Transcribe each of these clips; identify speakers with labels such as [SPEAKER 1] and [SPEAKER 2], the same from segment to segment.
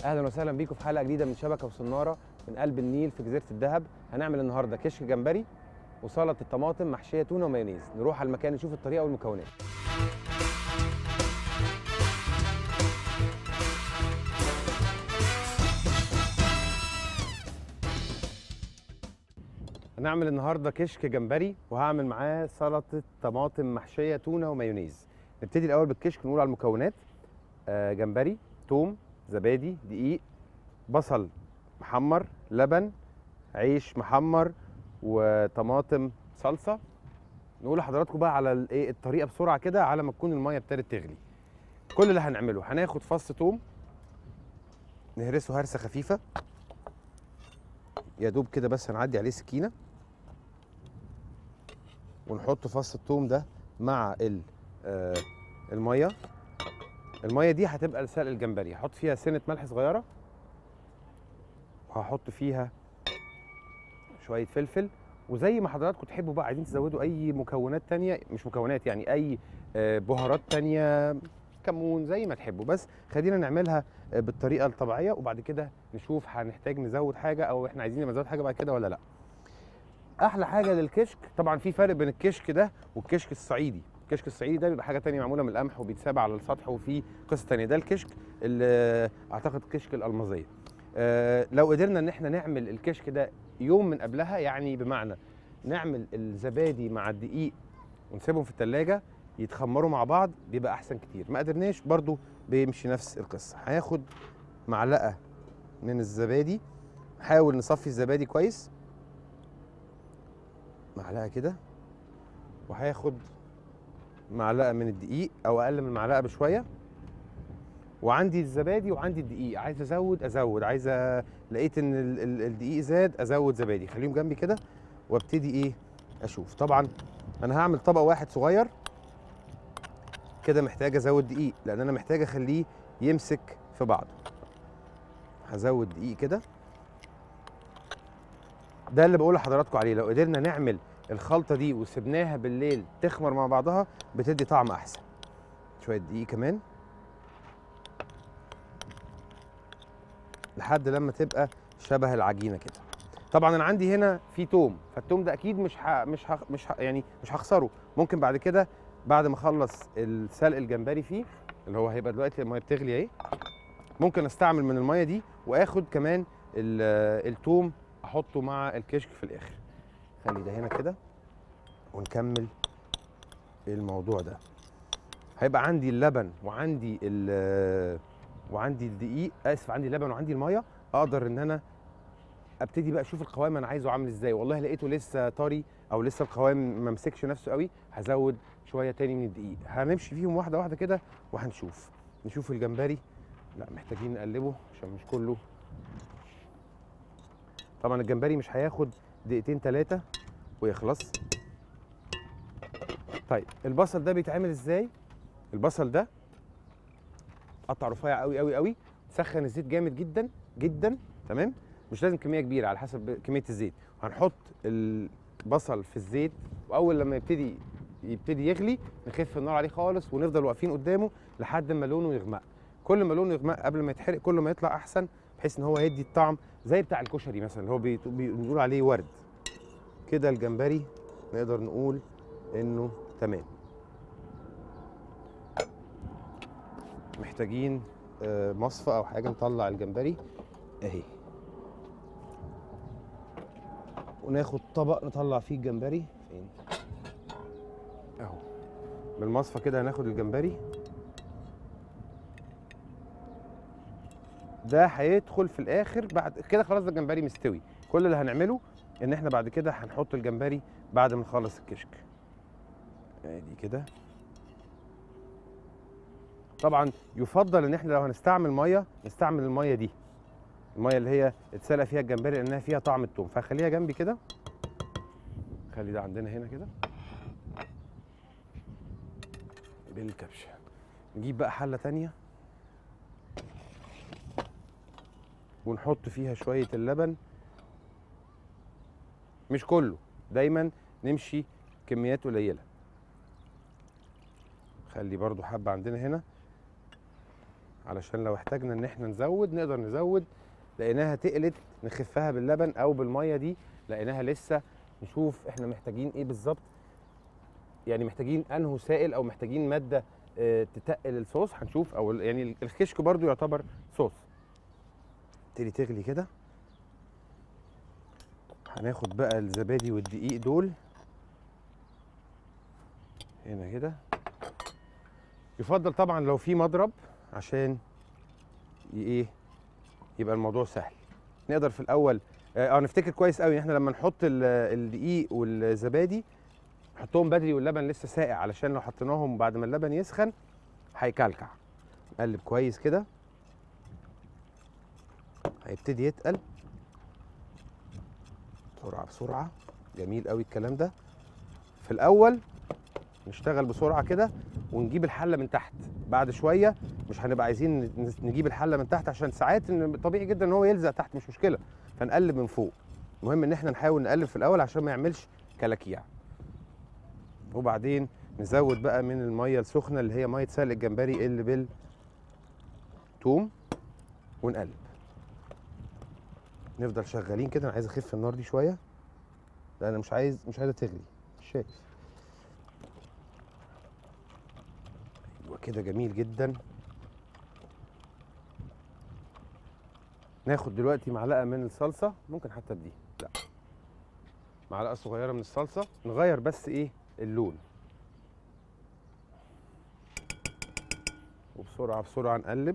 [SPEAKER 1] اهلا وسهلا بيكم في حلقه جديده من شبكه وصناره من قلب النيل في جزيره الدهب هنعمل النهارده كشك جمبري وسلطه الطماطم محشيه تونه ومايونيز نروح على المكان نشوف الطريقه والمكونات هنعمل النهارده كشك جمبري وهعمل معاه سلطه طماطم محشيه تونه ومايونيز نبتدي الاول بالكشك نقول على المكونات آه جمبري توم زبادي دقيق بصل محمر لبن عيش محمر وطماطم صلصه نقول لحضراتكم بقى على الايه الطريقه بسرعه كده على ما تكون الميه ابتدت تغلي كل اللي هنعمله هناخد فص توم نهرسه هرسه خفيفه يا دوب كده بس هنعدي عليه سكينه ونحط فص الثوم ده مع ال- آه، الميه الميه دي هتبقى لسلق الجمبري هحط فيها سنه ملح صغيره وهحط فيها شويه فلفل وزي ما حضراتكم تحبوا بقى عايزين تزودوا اي مكونات تانية مش مكونات يعني اي آه، بهارات تانية كمون زي ما تحبوا بس خلينا نعملها آه، بالطريقه الطبيعيه وبعد كده نشوف هنحتاج نزود حاجه او احنا عايزين نزود حاجه بعد كده ولا لا احلى حاجه للكشك طبعا في فرق بين الكشك ده والكشك الصعيدي الكشك الصعيدي ده بيبقى حاجه تانية معموله من القمح وبيتساب على السطح وفي قصه تانية ده الكشك اللي اعتقد كشك الالمازيه آه، لو قدرنا ان احنا نعمل الكشك ده يوم من قبلها يعني بمعنى نعمل الزبادي مع الدقيق ونسيبهم في التلاجة يتخمروا مع بعض بيبقى احسن كتير ما قدرناش برضو بيمشي نفس القصه هاخد معلقه من الزبادي نحاول نصفي الزبادي كويس معلقه كده وهاخد معلقه من الدقيق او اقل من معلقه بشويه وعندي الزبادي وعندي الدقيق عايز ازود ازود عايز أ- لقيت ان ال- ال- الدقيق زاد ازود زبادي خليهم جنبي كده وابتدي ايه اشوف طبعا انا هعمل طبق واحد صغير كده محتاج ازود دقيق لان انا محتاج اخليه يمسك في بعضه هزود دقيق كده ده اللي بقول لحضراتكم عليه لو قدرنا نعمل الخلطه دي وسبناها بالليل تخمر مع بعضها بتدي طعم احسن شويه دقيق كمان لحد لما تبقى شبه العجينه كده طبعا انا عندي هنا في توم فالتوم ده اكيد مش ح... مش ح... مش ح... يعني مش هخسره ممكن بعد كده بعد ما اخلص السلق الجمبري فيه اللي هو هيبقى دلوقتي الميه بتغلي اهي ممكن استعمل من الميه دي واخد كمان ال- التوم احطه مع الكشك في الاخر خلي ده هنا كده ونكمل الموضوع ده هيبقى عندي اللبن وعندي ال وعندي الدقيق اسف عندي اللبن وعندي الميه اقدر ان انا ابتدي بقى اشوف القوام انا عايزه عامل ازاي والله لقيته لسه طري او لسه القوام ما مسكش نفسه قوي هزود شويه تاني من الدقيق هنمشي فيهم واحده واحده كده وهنشوف نشوف الجمبري لا محتاجين نقلبه عشان مش كله طبعا الجمبري مش هياخد دقيقتين ثلاثه ويخلص طيب البصل ده بيتعمل ازاي البصل ده قطع رفيع قوي قوي قوي سخن الزيت جامد جدا جدا تمام مش لازم كميه كبيره على حسب كميه الزيت هنحط البصل في الزيت واول لما يبتدي يبتدي يغلي نخف النار عليه خالص ونفضل واقفين قدامه لحد ما لونه يغمق كل ما لونه يغمق قبل ما يتحرق كل ما يطلع احسن بحيث ان هو يدي الطعم زي بتاع الكشري مثلا اللي هو بي- بي- بنقول عليه ورد كده الجمبري نقدر نقول انه تمام محتاجين آه، مصفى او حاجه نطلع الجمبري اهي وناخد طبق نطلع فيه الجمبري فين اهو بالمصفى كده هناخد الجمبري ده هيدخل في الاخر بعد كده خلاص ده الجمبري مستوي كل اللي هنعمله ان احنا بعد كده هنحط الجمبري بعد ما نخلص الكشك ادي كده طبعا يفضل ان احنا لو هنستعمل ميه نستعمل الميه دي الميه اللي هي اتسلق فيها الجمبري لانها فيها طعم التوم فخليها جنبي كده خلي ده عندنا هنا كده بالكبشه نجيب بقى حله تانية ونحط فيها شويه اللبن مش كله دايما نمشي كميات قليله خلي برضو حبه عندنا هنا علشان لو احتاجنا ان احنا نزود نقدر نزود لقيناها تقلت نخفها باللبن او بالميه دي لقيناها لسه نشوف احنا محتاجين ايه بالظبط يعني محتاجين انه سائل او محتاجين ماده آه، تتقل الصوص هنشوف او ال- يعني الكشك برضو يعتبر صوص تبتدي تغلي كده هناخد بقى الزبادي والدقيق دول هنا كده يفضل طبعا لو في مضرب عشان ي- ايه يبقى الموضوع سهل نقدر في الاول اه آه، نفتكر كويس قوي ان احنا لما نحط ال- الدقيق والزبادي نحطهم بدري واللبن لسه ساقع علشان لو حطيناهم بعد ما اللبن يسخن هيكلكع نقلب كويس كده هيبتدي يتقل بسرعه بسرعه جميل قوي الكلام ده في الاول نشتغل بسرعه كده ونجيب الحله من تحت بعد شويه مش هنبقى عايزين ن- نجيب الحله من تحت عشان ساعات ان طبيعي جدا ان هو يلزق تحت مش مشكله فنقلب من فوق المهم ان احنا نحاول نقلب في الاول عشان ما يعملش كلاكيع وبعدين نزود بقى من الميه السخنه اللي هي ميه سلق الجمبري اللي بالثوم ونقلب نفضل شغالين كده انا عايز اخف النار دي شويه لا انا مش عايز مش عايزه تغلي مش شايف ايوه كده جميل جدا ناخد دلوقتي معلقه من الصلصه ممكن حتى بدي لا معلقه صغيره من الصلصه نغير بس ايه اللون وبسرعه بسرعه نقلب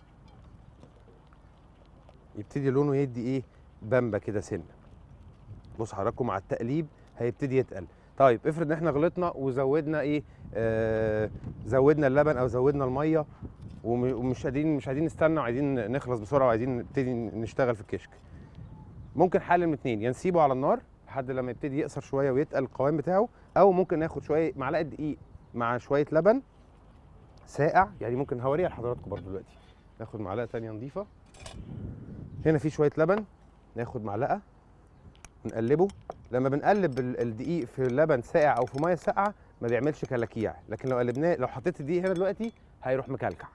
[SPEAKER 1] يبتدي لونه يدي ايه بامبا كده سنه بص حضراتكم مع التقليب هيبتدي يتقل طيب افرض ان احنا غلطنا وزودنا ايه آه زودنا اللبن او زودنا الميه وم- ومش قادرين مش عايزين نستنى وعايزين نخلص بسرعه وعايزين نبتدي نشتغل في الكشك ممكن حل من اتنين يا نسيبه على النار لحد لما يبتدي يقصر شويه ويتقل القوام بتاعه او ممكن ناخد شويه معلقه دقيق مع شويه لبن ساقع يعني ممكن هوريها لحضراتكم برضو دلوقتي ناخد معلقه تانية نضيفه هنا في شويه لبن ناخد معلقه نقلبه لما بنقلب ال- الدقيق في لبن ساقع او في ميه ساقعه ما بيعملش كلاكيع لكن لو قلبناه لو حطيت الدقيق هنا دلوقتي هيروح مكلكع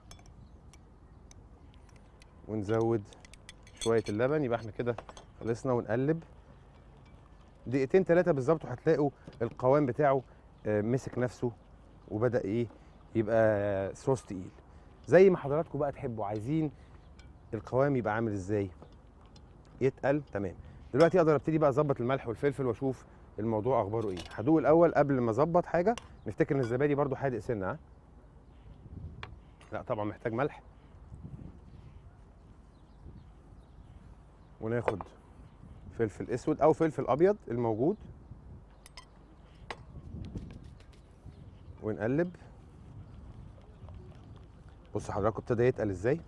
[SPEAKER 1] ونزود شويه اللبن يبقى احنا كده خلصنا ونقلب دقيقتين ثلاثه بالظبط وهتلاقوا القوام بتاعه آه، مسك نفسه وبدا ايه يبقى صوص تقيل زي ما حضراتكم بقى تحبوا عايزين القوام يبقى عامل ازاي يتقل تمام دلوقتي اقدر ابتدي بقى اظبط الملح والفلفل واشوف الموضوع اخباره ايه هدوق الاول قبل ما اظبط حاجه نفتكر ان الزبادي برضو حادق سنه ها لا طبعا محتاج ملح وناخد فلفل اسود او فلفل ابيض الموجود ونقلب بص حضراتكم ابتدى يتقل ازاي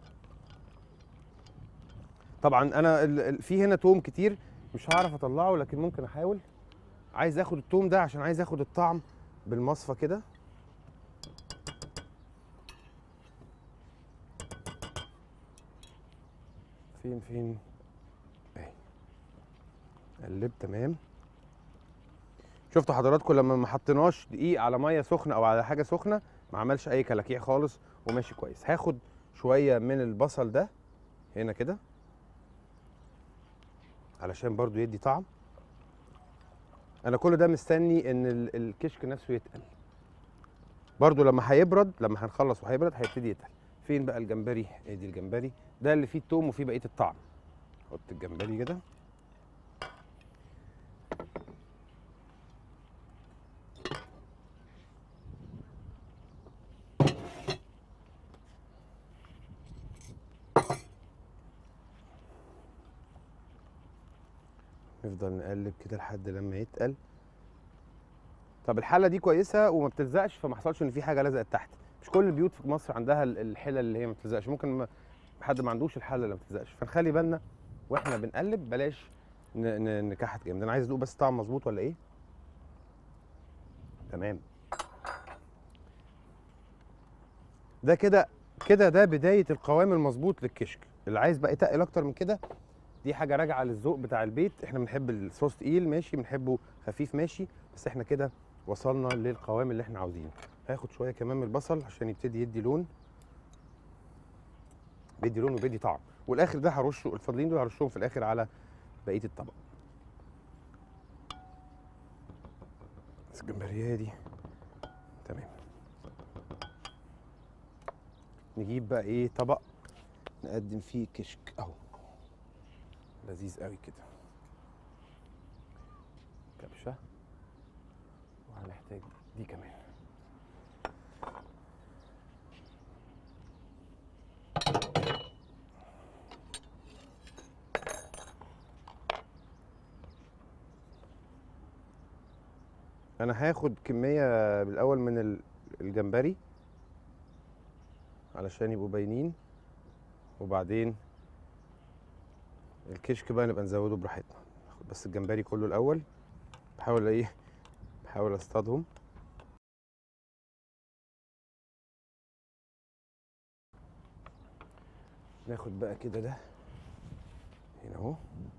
[SPEAKER 1] طبعا انا ال- ال- في هنا توم كتير مش هعرف اطلعه لكن ممكن احاول عايز اخد التوم ده عشان عايز اخد الطعم بالمصفى كده فين فين اهي قلب تمام شفتوا حضراتكم لما ما حطيناش دقيق على ميه سخنه او على حاجه سخنه ما عملش اي كلاكيع خالص وماشي كويس هاخد شويه من البصل ده هنا كده علشان برضو يدي طعم انا كل ده مستني ان ال- الكشك نفسه يتقل برضو لما هيبرد لما هنخلص وهيبرد هيبتدي يتقل فين بقى الجمبري ادي الجمبري ده اللي فيه التوم وفيه بقيه الطعم حط الجمبري كده نفضل نقلب كده لحد لما يتقل طب الحله دي كويسه وما بتلزقش فما حصلش ان في حاجه لزقت تحت مش كل البيوت في مصر عندها ال- الحلل اللي هي ما بتلزقش ممكن ما حد ما عندوش الحله اللي ما بتلزقش فنخلي بالنا واحنا بنقلب بلاش ن- ن- نكحت جامد انا عايز ادوق بس طعم مظبوط ولا ايه تمام ده كده كده ده بدايه القوام المظبوط للكشك اللي عايز بقى يتقل اكتر من كده دي حاجه راجعه للذوق بتاع البيت احنا بنحب الصوص تقيل ماشي بنحبه خفيف ماشي بس احنا كده وصلنا للقوام اللي احنا عاوزينه هاخد شويه كمان من البصل عشان يبتدي يدي لون بيدي لون وبيدي طعم والاخر ده هرشه الفاضلين دول هرشهم في الاخر على بقيه الطبق بس الجمبريه دي تمام نجيب بقى ايه طبق نقدم فيه كشك اهو لذيذ قوي كده كبشه وهنحتاج دي كمان انا هاخد كميه بالاول من ال- الجمبري علشان يبقوا باينين وبعدين الكشك بقى نبقى نزوده براحتنا ناخد بس الجمبري كله الاول بحاول ايه بحاول اصطادهم ناخد بقى كده ده هنا اهو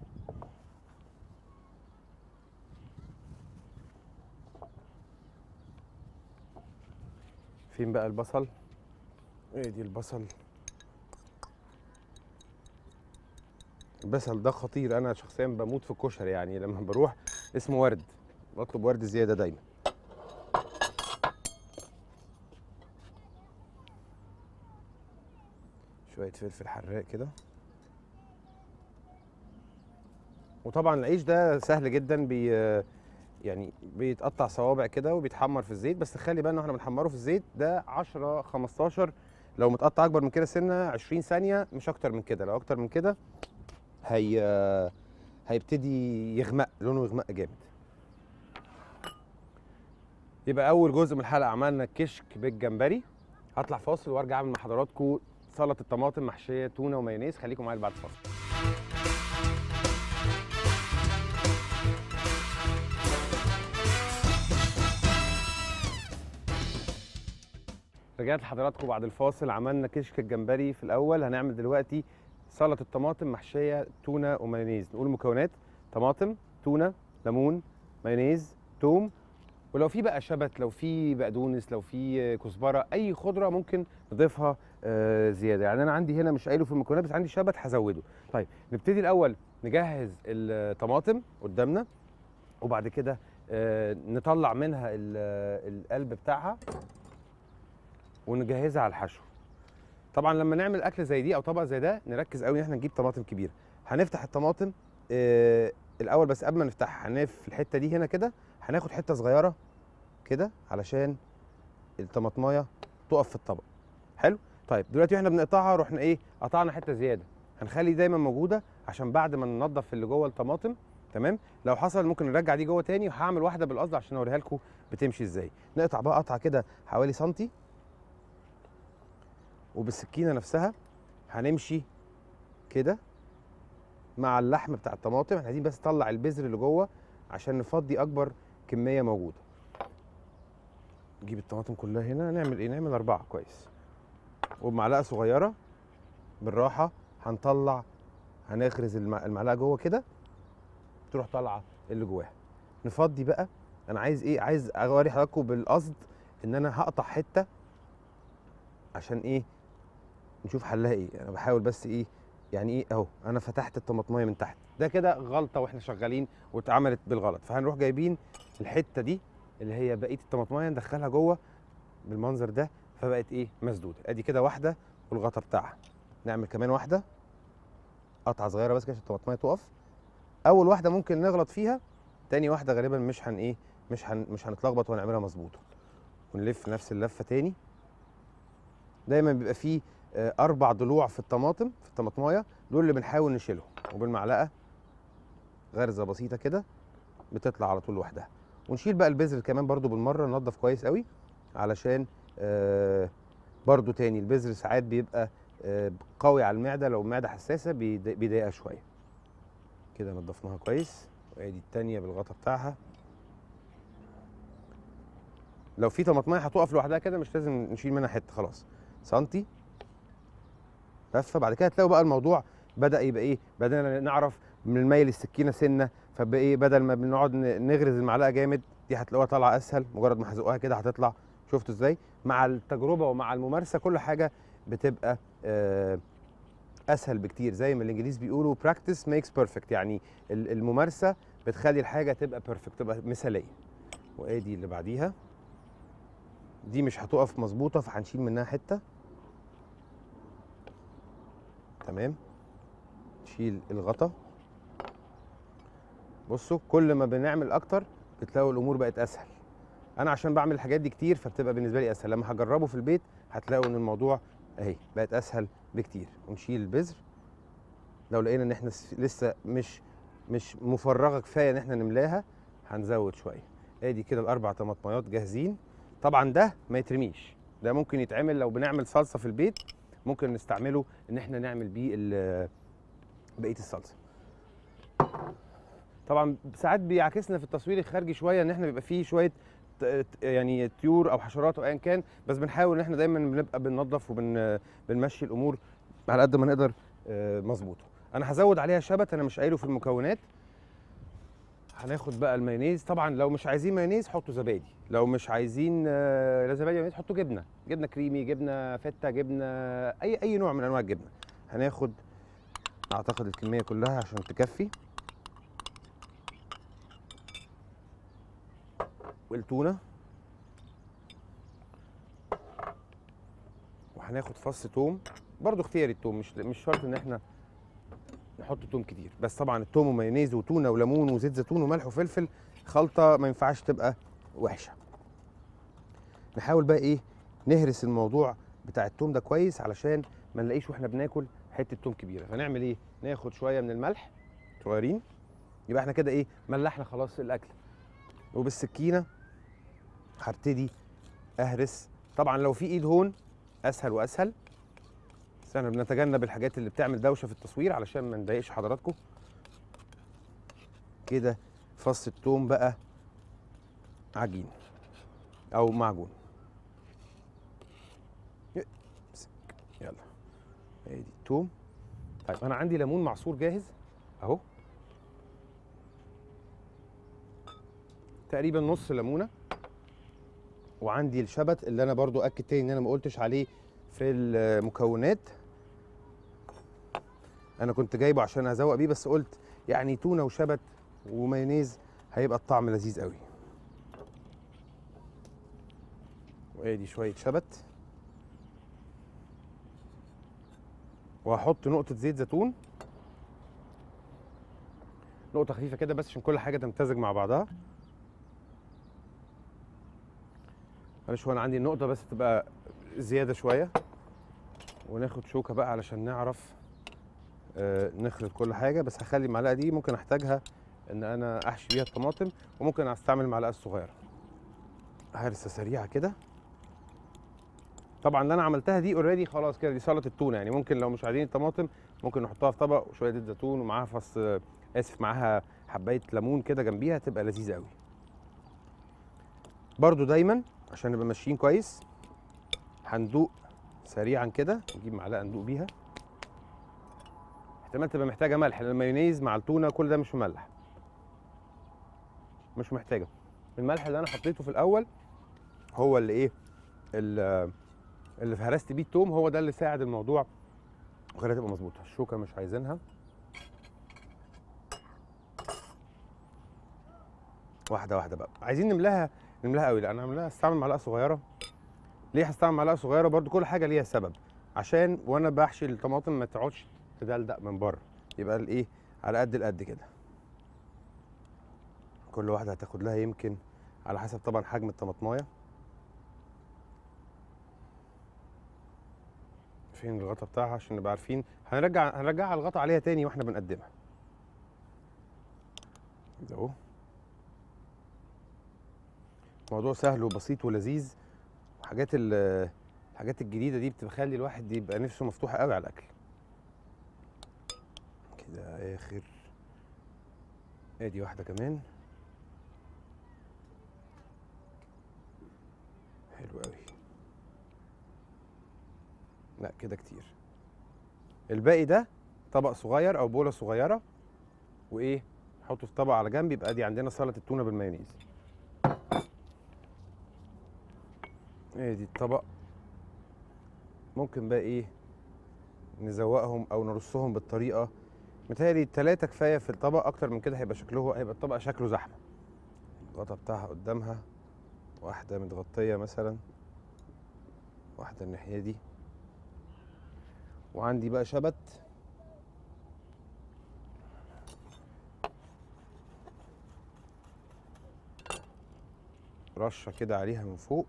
[SPEAKER 1] فين بقى البصل ايه دي البصل البصل ده خطير انا شخصيا بموت في الكشري يعني لما بروح اسمه ورد بطلب ورد زياده دايما شويه فلفل حراق كده وطبعا العيش ده سهل جدا بي يعني بيتقطع صوابع كده وبيتحمر في الزيت بس خلي بالنا واحنا بنحمره في الزيت ده 10 15 لو متقطع اكبر من كده سنه 20 ثانيه مش اكتر من كده لو اكتر من كده هي هيبتدي يغمق لونه يغمق جامد يبقى اول جزء من الحلقه عملنا كشك بالجمبري هطلع فاصل وارجع اعمل مع حضراتكم سلطه الطماطم محشيه تونه ومايونيز خليكم معايا بعد الفاصل رجعت لحضراتكم بعد الفاصل عملنا كشك الجمبري في الاول هنعمل دلوقتي سلطه الطماطم محشيه تونه ومايونيز نقول المكونات طماطم تونه ليمون مايونيز توم ولو في بقى شبت لو في بقدونس لو في كزبره اي خضره ممكن نضيفها آه، زياده يعني انا عندي هنا مش قايله في المكونات بس عندي شبت هزوده طيب نبتدي الاول نجهز الطماطم قدامنا وبعد كده آه، نطلع منها ال- القلب بتاعها ونجهزها على الحشو طبعا لما نعمل اكل زي دي او طبق زي ده نركز قوي ان احنا نجيب طماطم كبيره هنفتح الطماطم آه الاول بس قبل ما نفتحها هنف الحته دي هنا كده هناخد حته صغيره كده علشان الطماطمايه تقف في الطبق حلو طيب دلوقتي واحنا بنقطعها رحنا ايه قطعنا حته زياده هنخلي دايما موجوده عشان بعد ما ننضف اللي جوه الطماطم تمام لو حصل ممكن نرجع دي جوه تاني وهعمل واحده بالقصد عشان اوريها لكم بتمشي ازاي نقطع بقى قطعه كده حوالي سنتي وبالسكينه نفسها هنمشي كده مع اللحم بتاع الطماطم احنا عايزين بس نطلع البذر اللي جوه عشان نفضي اكبر كميه موجوده نجيب الطماطم كلها هنا نعمل ايه نعمل اربعه كويس وبمعلقه صغيره بالراحه هنطلع هنغرز المع- المعلقه جوه كده تروح طالعه اللي جواها نفضي بقى انا عايز ايه عايز اوري حضراتكم بالقصد ان انا هقطع حته عشان ايه نشوف حلها ايه انا بحاول بس ايه يعني ايه اهو انا فتحت الطماطميه من تحت ده كده غلطه واحنا شغالين واتعملت بالغلط فهنروح جايبين الحته دي اللي هي بقيه الطماطميه ندخلها جوه بالمنظر ده فبقت ايه مسدوده ادي كده واحده والغطا بتاعها نعمل كمان واحده قطعه صغيره بس كده عشان الطماطميه تقف اول واحده ممكن نغلط فيها تاني واحده غالبا مش هن ايه مش هن مش هنتلخبط وهنعملها مظبوطه ونلف نفس اللفه تاني دايما بيبقى فيه آه، اربع ضلوع في الطماطم في الطماطمايه دول اللي بنحاول نشيلهم وبالمعلقه غرزه بسيطه كده بتطلع على طول لوحدها ونشيل بقى البذر كمان برضو بالمره ننضف كويس قوي علشان آه برضو تاني البذر ساعات بيبقى آه قوي على المعده لو المعده حساسه بيضايق- بيضايقها شويه كده نضفناها كويس وادي التانيه بالغطا بتاعها لو في طماطمايه هتقف لوحدها كده مش لازم نشيل منها حته خلاص سنتي لفه بعد كده هتلاقوا بقى الموضوع بدا يبقى ايه بدانا نعرف من الميل السكينه سنه فبقى ايه بدل ما بنقعد ن- نغرز المعلقه جامد دي هتلاقوها طالعه اسهل مجرد ما هزقوها كده هتطلع شفتوا ازاي مع التجربه ومع الممارسه كل حاجه بتبقى آه اسهل بكتير زي ما الانجليز بيقولوا practice makes perfect يعني ال- الممارسه بتخلي الحاجه تبقى بيرفكت تبقى مثاليه وادي اللي بعديها دي مش هتقف مظبوطه فهنشيل منها حته تمام نشيل الغطا بصوا كل ما بنعمل اكتر بتلاقوا الامور بقت اسهل انا عشان بعمل الحاجات دي كتير فبتبقى بالنسبه لي اسهل لما هجربه في البيت هتلاقوا ان الموضوع اهي بقت اسهل بكتير ونشيل البذر لو لقينا ان احنا س- لسه مش مش مفرغه كفايه ان احنا نملاها هنزود شويه ادي كده الاربع طماطميات جاهزين طبعا ده ما يترميش ده ممكن يتعمل لو بنعمل صلصه في البيت ممكن نستعمله ان احنا نعمل بيه ال- بقيه الصلصه طبعا ساعات بيعكسنا في التصوير الخارجي شويه ان احنا بيبقى فيه شويه ت- ت- يعني طيور او حشرات او ايا كان بس بنحاول ان احنا دايما بنبقى بننظف وبنمشي الامور على قد ما نقدر آه، مظبوطه انا هزود عليها شبت انا مش قايله في المكونات هناخد بقى المايونيز طبعا لو مش عايزين مايونيز حطوا زبادي لو مش عايزين آه، لا زبادي مايونيز حطوا جبنه جبنه كريمي جبنه فته جبنه اي اي نوع من انواع الجبنه هناخد اعتقد الكميه كلها عشان تكفي والتونه وهناخد فص توم برضو اختياري التوم مش مش شرط ان احنا نحط توم كتير بس طبعا التوم ومايونيز وتونه وليمون وزيت زيتون وملح وفلفل خلطه ما ينفعش تبقى وحشه نحاول بقى ايه نهرس الموضوع بتاع التوم ده كويس علشان ما نلاقيش واحنا بناكل حته توم كبيره فنعمل ايه ناخد شويه من الملح صغيرين يبقى احنا كده ايه ملحنا خلاص الاكل وبالسكينه هبتدي اهرس طبعا لو في ايد هون اسهل واسهل بس احنا بنتجنب الحاجات اللي بتعمل دوشه في التصوير علشان ما نضايقش حضراتكم كده فص التوم بقى عجين او معجون يلا ادي التوم طيب انا عندي ليمون معصور جاهز اهو تقريبا نص ليمونه وعندي الشبت اللي انا برضو اكد تاني ان انا ما قلتش عليه في المكونات انا كنت جايبه عشان ازوق بيه بس قلت يعني تونه وشبت ومايونيز هيبقى الطعم لذيذ قوي وادي شويه شبت وهحط نقطه زيت زيتون نقطه خفيفه كده بس عشان كل حاجه تمتزج مع بعضها معلش هو انا عندي النقطه بس تبقى زياده شويه وناخد شوكه بقى علشان نعرف آه، نخلط كل حاجه بس هخلي المعلقه دي ممكن احتاجها ان انا احشي بيها الطماطم وممكن استعمل المعلقه الصغيره هرسه سريعه كده طبعا اللي انا عملتها دي اوريدي خلاص كده دي سلطه التونه يعني ممكن لو مش عايزين الطماطم ممكن نحطها في طبق وشويه زيت زيتون ومعاها فص آه، اسف معاها حبايه ليمون كده جنبيها تبقى لذيذه قوي برضو دايما عشان نبقى ماشيين كويس هندوق سريعا كده نجيب معلقه ندوق بيها احتمال تبقى محتاجه ملح لان المايونيز مع التونه كل ده مش مملح مش محتاجه الملح اللي انا حطيته في الاول هو اللي ايه اللي اللي في هرست بيه التوم هو ده اللي ساعد الموضوع وخليها تبقى مظبوطه الشوكه مش عايزينها واحده واحده بقى عايزين نملاها نملاها قوي لا انا هعملها استعمل معلقه صغيره ليه هستعمل معلقه صغيره برضو كل حاجه ليها سبب عشان وانا بحشي الطماطم ما تقعدش تدلدق من بره يبقى الايه على قد القد كده كل واحده هتاخد لها يمكن على حسب طبعا حجم الطماطمايه فين الغطا بتاعها عشان نبقى عارفين هنرجع هنرجع الغطا عليها تاني واحنا بنقدمها كده اهو موضوع سهل وبسيط ولذيذ وحاجات ال- الحاجات الجديده دي بتخلي الواحد يبقى نفسه مفتوحه قوي على الاكل كده اخر ادي واحده كمان حلو قوي لا كده كتير الباقي ده طبق صغير او بوله صغيره وايه نحطه في طبق على جنب يبقى دي عندنا سلطه التونه بالمايونيز ادي الطبق ممكن بقى ايه نزوقهم او نرصهم بالطريقه متهيألي التلاتة كفايه في الطبق اكتر من كده هيبقى شكله هيبقى الطبق شكله زحمه الغطا بتاعها قدامها واحده متغطيه مثلا واحده الناحيه دي وعندي بقى شبت رشه كده عليها من فوق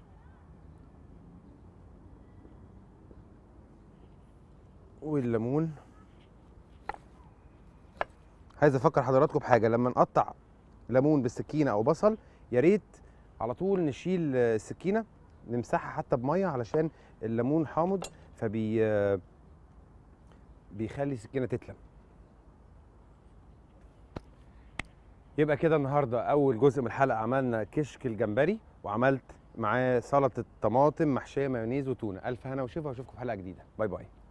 [SPEAKER 1] والليمون عايز افكر حضراتكم بحاجه لما نقطع ليمون بالسكينه او بصل يا ريت على طول نشيل السكينه نمسحها حتى بميه علشان الليمون حامض فبي بيخلي السكينه تتلم يبقى كده النهارده اول جزء من الحلقه عملنا كشك الجمبري وعملت معاه سلطه طماطم محشيه مايونيز وتونه الف هنا وشفا واشوفكم في حلقه جديده باي باي